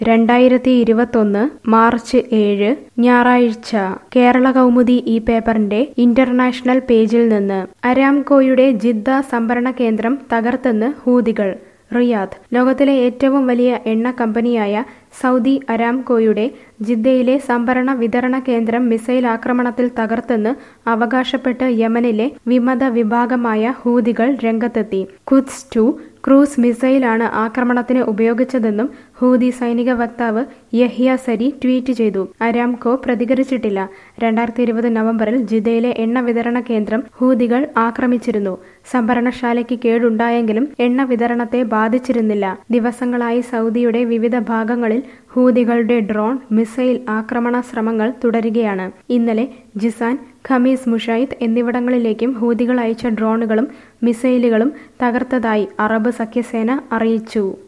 രണ്ടായിരത്തി ഇരുപത്തൊന്ന് മാർച്ച് ഏഴ് ഞായറാഴ്ച കേരള കൗമുദി ഈ പേപ്പറിന്റെ ഇന്റർനാഷണൽ പേജിൽ നിന്ന് അരാംകോയുടെ ജിദ്ദ സംഭരണ കേന്ദ്രം തകർത്തെന്ന് ഹൂതികൾ റിയാദ് ലോകത്തിലെ ഏറ്റവും വലിയ എണ്ണ കമ്പനിയായ സൗദി അരാംകോയുടെ ജിദ്ദയിലെ സംഭരണ വിതരണ കേന്ദ്രം മിസൈൽ ആക്രമണത്തിൽ തകർത്തെന്ന് അവകാശപ്പെട്ട് യമനിലെ വിമത വിഭാഗമായ ഹൂതികൾ രംഗത്തെത്തി ഖുദ്സ് ടു ക്രൂസ് മിസൈലാണ് ആക്രമണത്തിന് ഉപയോഗിച്ചതെന്നും ഹൂതി സൈനിക വക്താവ് യഹ്യ സരി ട്വീറ്റ് ചെയ്തു അരാംകോ പ്രതികരിച്ചിട്ടില്ല രണ്ടായിരത്തി ഇരുപത് നവംബറിൽ ജിദ്ദയിലെ എണ്ണ വിതരണ കേന്ദ്രം ഹൂതികൾ ആക്രമിച്ചിരുന്നു സംഭരണശാലയ്ക്ക് കേടുണ്ടായെങ്കിലും എണ്ണ വിതരണത്തെ ബാധിച്ചിരുന്നില്ല ദിവസങ്ങളായി സൗദിയുടെ വിവിധ ഭാഗങ്ങളിൽ ഹൂതികളുടെ ഡ്രോൺ മിസൈൽ ആക്രമണ ശ്രമങ്ങൾ തുടരുകയാണ് ഇന്നലെ ജിസാൻ ഖമീസ് മുഷൈദ് എന്നിവിടങ്ങളിലേക്കും ഹൂതികൾ അയച്ച ഡ്രോണുകളും മിസൈലുകളും തകർത്തതായി അറബ് സഖ്യസേന അറിയിച്ചു